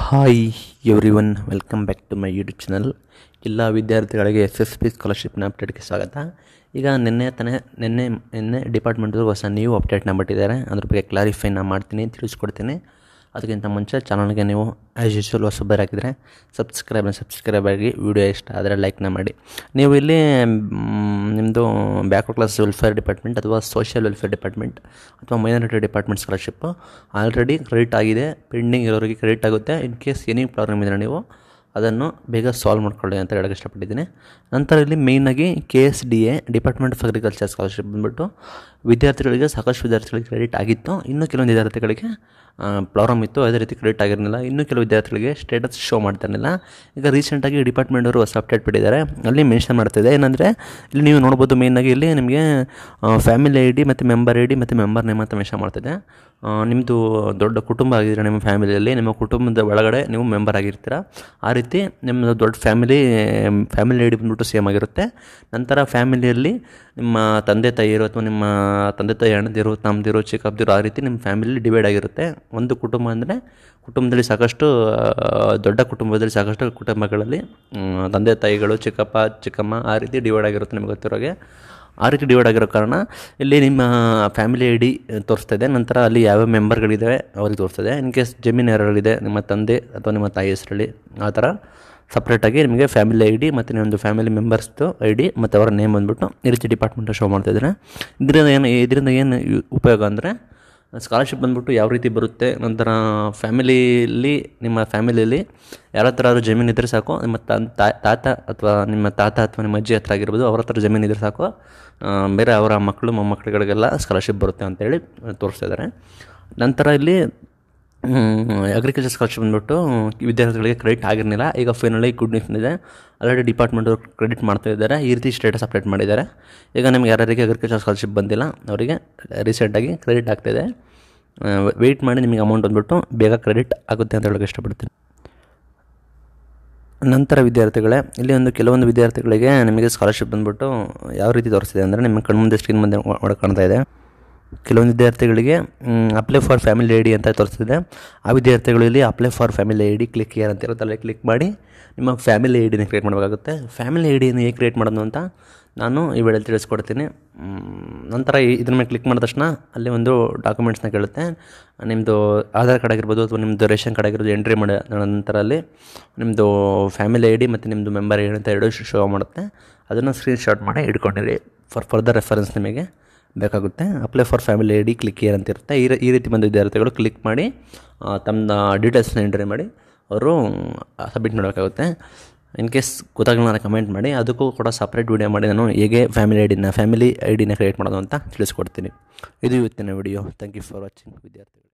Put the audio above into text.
hi everyone welcome back to my YouTube channel ಎಲ್ಲ ವಿದ್ಯಾರ್ಥಿಗಳಿಗೆ S S P ಸ್ಕಾಲರ್ಶಿಪ್ನ ಅಪ್ಡೇಟ್ಗೆ ಸ್ವಾಗತ ಈಗ ನಿನ್ನೆ ತಾನೇ ನಿನ್ನೆ ನಿನ್ನೆ ಡಿಪಾರ್ಟ್ಮೆಂಟ್ದು ಹೊಸ ನ್ಯೂ ಅಪ್ಡೇಟ್ನ ಬಿಟ್ಟಿದ್ದಾರೆ ಅದ್ರ ಬಗ್ಗೆ ಕ್ಲಾರಿಫೈ ನಾನು ಮಾಡ್ತೀನಿ ತಿಳಿಸ್ಕೊಡ್ತೀನಿ ಅದಕ್ಕಿಂತ ಮುಂಚೆ ಚಾನಲ್ಗೆ ನೀವು ಆ್ಯಸ್ ಯೂಶ್ವಲ್ ಹೊಸಬರು ಹಾಕಿದರೆ ಸಬ್ಸ್ಕ್ರೈಬ್ ಸಬ್ಸ್ಕ್ರೈಬ್ ಆಗಿ ವಿಡಿಯೋ ಇಷ್ಟ ಆದರೆ ಲೈಕ್ನ ಮಾಡಿ ನೀವು ಇಲ್ಲಿ ನಿಮ್ಮದು ಬ್ಯಾಕ್ವರ್ಡ್ ಕ್ಲಾಸ್ ವೆಲ್ಫೇರ್ ಡಿಪಾರ್ಟ್ಮೆಂಟ್ ಅಥವಾ ಸೋಷಿಯಲ್ ವೆಲ್ಫೇರ್ ಡಿಪಾರ್ಟ್ಮೆಂಟ್ ಅಥವಾ minority department scholarship already credit ಆಗಿದೆ ಪೆಂಡಿಂಗ್ ಇರೋರಿಗೆ ಕ್ರೆಡಿಟ್ ಆಗುತ್ತೆ ಇನ್ ಕೇಸ್ ಎನಿ ಪ್ರಾಬ್ಲಮ್ ಇದ್ದರೆ ನೀವು ಅದನ್ನು ಬೇಗ ಸಾಲ್ವ್ ಮಾಡ್ಕೊಳ್ಳಿ ಅಂತ ಹೇಳಕ್ಕೆ ಇಷ್ಟಪಟ್ಟಿದ್ದೀನಿ ನಂತರ ಇಲ್ಲಿ ಮೇಯ್ನಾಗಿ K S D A department of agriculture scholarship ಬಂದ್ಬಿಟ್ಟು ವಿದ್ಯಾರ್ಥಿಗಳಿಗೆ ಸಾಕಷ್ಟು ವಿದ್ಯಾರ್ಥಿಗಳಿಗೆ ಕ್ರೆಡಿಟ್ ಆಗಿತ್ತು ಇನ್ನು ಕೆಲವೊಂದು ವಿದ್ಯಾರ್ಥಿಗಳಿಗೆ ಪ್ರಾಬ್ಲಮ್ ಇತ್ತು ಅದೇ ರೀತಿ ಕ್ರೆಡಿಟ್ ಆಗಿರಲಿಲ್ಲ ಇನ್ನು ಕೆಲವು ವಿದ್ಯಾರ್ಥಿಗಳಿಗೆ ಸ್ಟೇಟಸ್ ಶೋ ಮಾಡ್ತಾ ಇರಲಿಲ್ಲ ಈಗ ರೀಸೆಂಟಾಗಿ ಡಿಪಾರ್ಟ್ಮೆಂಟ್ ಅವರು ಹೊಸ ಅಪ್ಡೇಟ್ ಬಿಟ್ಟಿದ್ದಾರೆ ಅಲ್ಲಿ ಮೆನ್ಷನ್ ಮಾಡ್ತಿದೆ ಏನಂದರೆ ಇಲ್ಲಿ ನೀವು ನೋಡ್ಬೋದು ಮೇಯ್ನಾಗಿ ಇಲ್ಲಿ ನಿಮಗೆ ಫ್ಯಾಮಿಲಿ ಐ ಡಿ ಮತ್ತು ಮೆಂಬರ್ ಐ ಡಿ ಮತ್ತು ಮೆಂಬರ್ ನೇಮ್ ಅಂತ ಮೆನ್ಷನ್ ಮಾಡ್ತಿದೆ ನಿಮ್ಮದು ದೊಡ್ಡ ಕುಟುಂಬ ಆಗಿದ್ರೆ ನಿಮ್ಮ ಫ್ಯಾಮಿಲಿಯಲ್ಲಿ ನಿಮ್ಮ ಕುಟುಂಬದ ಒಳಗಡೆ ನೀವು ಮೆಂಬರ್ ಆಗಿರ್ತೀರ ಆ ರೀತಿ ನಿಮ್ಮದು ದೊಡ್ಡ ಫ್ಯಾಮಿಲಿ ಫ್ಯಾಮಿಲಿ ಐ ಡಿ ಬಂದ್ಬಿಟ್ಟು ಸೇಮ್ ಆಗಿರುತ್ತೆ ನಂತರ ಫ್ಯಾಮಿಲಿಯಲ್ಲಿ ನಿಮ್ಮ ತಂದೆ ತಾಯಿರು ಅಥವಾ ನಿಮ್ಮ ತಂದೆ ತಾಯಿ ಅಣ್ಣದಿರು ತಮ್ಮದಿರು ಚಿಕ್ಕಪ್ಪದಿರು ಆ ರೀತಿ ನಿಮ್ಮ ಫ್ಯಾಮಿಲಿ ಡಿವೈಡ್ ಆಗಿರುತ್ತೆ ಒಂದು ಕುಟುಂಬ ಅಂದರೆ ಕುಟುಂಬದಲ್ಲಿ ಸಾಕಷ್ಟು ದೊಡ್ಡ ಕುಟುಂಬದಲ್ಲಿ ಸಾಕಷ್ಟು ಕುಟುಂಬಗಳಲ್ಲಿ ತಂದೆ ತಾಯಿಗಳು ಚಿಕ್ಕಪ್ಪ ಚಿಕ್ಕಮ್ಮ ಆ ರೀತಿ ಡಿವೈಡ್ ಆಗಿರುತ್ತೆ ನಿಮಗೆ ಗೊತ್ತಿರೋಗೆ ಆ ರೀತಿ ಡಿವೈಡ್ ಆಗಿರೋ ಕಾರಣ ಇಲ್ಲಿ ನಿಮ್ಮ ಫ್ಯಾಮಿಲಿ ಐ ಡಿ ತೋರಿಸ್ತಾ ಇದೆ ನಂತರ ಅಲ್ಲಿ ಯಾವ್ಯಾವ ಮೆಂಬರ್ಗಳಿದ್ದಾವೆ ಅವ್ರಿಗೆ ತೋರಿಸ್ತದೆ ಇನ್ ಕೇಸ್ ಜಮೀನು ಯಾರಲ್ಲಿದೆ ನಿಮ್ಮ ತಂದೆ ಅಥವಾ ನಿಮ್ಮ ತಾಯಿ ಹೆಸರಲ್ಲಿ ಆ ಥರ ಸಪ್ರೇಟಾಗಿ ನಿಮಗೆ ಫ್ಯಾಮಿಲಿ ಐ ಡಿ ಮತ್ತು ನಿಮ್ಮದು ಫ್ಯಾಮಿಲಿ ಮೆಂಬರ್ಸ್ದು ಐ ಡಿ ಮತ್ತು ಅವರ ನೇಮ್ ಬಂದುಬಿಟ್ಟು ಈ ರೀತಿ ಡಿಪಾರ್ಟ್ಮೆಂಟ್ ಶೋ ಮಾಡ್ತಾಯಿದ್ದಾರೆ ಇದರಿಂದ ಏನು ಇದರಿಂದ ಏನು ಉಪಯೋಗ ಅಂದರೆ ಸ್ಕಾಲರ್ಶಿಪ್ ಬಂದ್ಬಿಟ್ಟು ಯಾವ ರೀತಿ ಬರುತ್ತೆ ನಂತರ ಫ್ಯಾಮಿಲಿಯಲ್ಲಿ ನಿಮ್ಮ ಫ್ಯಾಮಿಲಿಯಲ್ಲಿ ಯಾರ ಹತ್ರ ಜಮೀನು ಇದ್ದರೆ ಸಾಕು ನಿಮ್ಮ ತಾತ ಅಥವಾ ನಿಮ್ಮ ತಾತ ಅಥವಾ ನಿಮ್ಮ ಅಜ್ಜಿ ಹತ್ರ ಆಗಿರ್ಬೋದು ಅವ್ರ ಹತ್ರ ಜಮೀನು ಇದ್ದರೆ ಸಾಕು ಬೇರೆ ಅವರ ಮಕ್ಕಳು ಮೊಮ್ಮಕ್ಕಳುಗಳಿಗೆಲ್ಲ ಸ್ಕಾಲರ್ಶಿಪ್ ಬರುತ್ತೆ ಅಂತೇಳಿ ತೋರಿಸ್ತಾ ಇದ್ದಾರೆ ನಂತರ ಇಲ್ಲಿ ಅಗ್ರಿಕಲ್ಚರ್ ಸ್ಕಾಲರ್ಶಿಪ್ ಬಂದ್ಬಿಟ್ಟು ವಿದ್ಯಾರ್ಥಿಗಳಿಗೆ ಕ್ರೆಡಿಟ್ ಆಗಿರಲಿಲ್ಲ ಈಗ ಫೈನಲಿ ಗುಡ್ ನ್ಯೂಸ್ ಇದೆ ಆಲ್ರೆಡಿ ಡಿಪಾರ್ಟ್ಮೆಂಟು ಕ್ರೆಡಿಟ್ ಮಾಡ್ತಾ ಇದ್ದಾರೆ ಈ ರೀತಿ ಸ್ಟೇಟಸ್ ಅಪ್ಡೇಟ್ ಮಾಡಿದ್ದಾರೆ ಈಗ ನಿಮ್ಗೆ ಯಾರ್ಯಾರಿಗೆ ಅಗ್ರಿಕಲ್ಚರ್ ಸ್ಕಾಲರ್ಶಿಪ್ ಬಂದಿಲ್ಲ ಅವರಿಗೆ ರೀಸೆಂಟಾಗಿ ಕ್ರೆಡಿಟ್ ಆಗ್ತಾಯಿದೆ ವೆಯ್ಟ್ ಮಾಡಿ ನಿಮಗೆ ಅಮೌಂಟ್ ಬಂದ್ಬಿಟ್ಟು ಬೇಗ ಕ್ರೆಡಿಟ್ ಆಗುತ್ತೆ ಅಂತ ಹೇಳೋಕ್ಕೆ ಇಷ್ಟಪಡ್ತೀನಿ ನಂತರ ವಿದ್ಯಾರ್ಥಿಗಳೇ ಇಲ್ಲಿ ಒಂದು ಕೆಲವೊಂದು ವಿದ್ಯಾರ್ಥಿಗಳಿಗೆ ನಿಮಗೆ ಸ್ಕಾಲರ್ಶಿಪ್ ಬಂದ್ಬಿಟ್ಟು ಯಾವ ರೀತಿ ತೋರಿಸ್ತಿದೆ ಅಂದರೆ ನಿಮ್ಮ ಕಣ್ಮುಂದೆ ಸ್ಕ್ರೀನ್ ಮುಂದೆ ಒಳಗೆ ಕಾಣ್ತಾ ಇದೆ ಕೆಲವೊಂದು ವಿದ್ಯಾರ್ಥಿಗಳಿಗೆ apply for family I D ಅಂತ ತೋರಿಸ್ತಿದೆ ಆ ವಿದ್ಯಾರ್ಥಿಗಳಲ್ಲಿ apply for family I D click here ಅಂತ ಇರುತ್ತಲ್ಲ ಕ್ಲಿಕ್ ಮಾಡಿ ನಿಮ್ಮ ಫ್ಯಾಮಿಲಿ ಐ ಡಿನ ಕ್ರಿಯೇಟ್ ಮಾಡಬೇಕಾಗುತ್ತೆ ಫ್ಯಾಮಿಲಿ ಐ ಡಿನ ಹೇಗೆ ಕ್ರಿಯೇಟ್ ಮಾಡೋದು ಅಂತ ನಾನು ಈ ವಿಡಿಯೋಲಿ ತಿಳಿಸ್ಕೊಡ್ತೀನಿ ನಂತರ ಇದ್ರ ಮೇಲೆ ಕ್ಲಿಕ್ ಮಾಡಿದ ತಕ್ಷಣ ಅಲ್ಲಿ ಒಂದು ಡಾಕ್ಯುಮೆಂಟ್ಸ್ನ ಕೇಳುತ್ತೆ ನಿಮ್ಮದು ಆಧಾರ್ ಕಾರ್ಡ್ ಆಗಿರ್ಬೋದು ಅಥವಾ ನಿಮ್ಮದು ರೇಷನ್ ಕಾರ್ಡ್ ಆಗಿರ್ಬೋದು ಎಂಟ್ರಿ ಮಾಡಿ ನಂತರ ಅಲ್ಲಿ ನಿಮ್ಮದು ಫ್ಯಾಮಿಲಿ ಐ ಡಿ ಮತ್ತು ನಿಮ್ಮದು ಮೆಂಬರ್ ಐ ಡಿ ಅಂತ ಎರಡು ಶೋ ಮಾಡುತ್ತೆ ಅದನ್ನು ಸ್ಕ್ರೀನ್ ಶಾಟ್ ಮಾಡಿ ಇಟ್ಕೊಂಡಿರಿ ಫಾರ್ ಫರ್ದರ್ ರೆಫರೆನ್ಸ್ ನಿಮಗೆ ಬೇಕಾಗುತ್ತೆ apply for family I D click here ಅಂತ ಇರುತ್ತೆ ಈ ಈ ರೀತಿ ಬಂದ ವಿದ್ಯಾರ್ಥಿಗಳು ಕ್ಲಿಕ್ ಮಾಡಿ ತಮ್ಮ ಡೀಟೇಲ್ಸ್ನ ಎಂಟ್ರಿ ಮಾಡಿ ಅವರು ಸಬ್ಮಿಟ್ ಮಾಡಬೇಕಾಗುತ್ತೆ ಇನ್ ಕೇಸ್ ಗೊತ್ತಾಗಲ್ಲ ಕಮೆಂಟ್ ಮಾಡಿ ಅದಕ್ಕೂ ಕೂಡ ಸಪ್ರೇಟ್ ವೀಡಿಯೋ ಮಾಡಿ ನಾನು ಹೇಗೆ ಫ್ಯಾಮಿಲಿ ಐ ಡಿನ ಫ್ಯಾಮಿಲಿ ಐ ಡಿನ ಕ್ರಿಯೇಟ್ ಮಾಡೋದು ಅಂತ ತಿಳಿಸ್ಕೊಡ್ತೀನಿ ಇದು ಇವತ್ತಿನ video thank you for watching ವಿದ್ಯಾರ್ಥಿಗಳು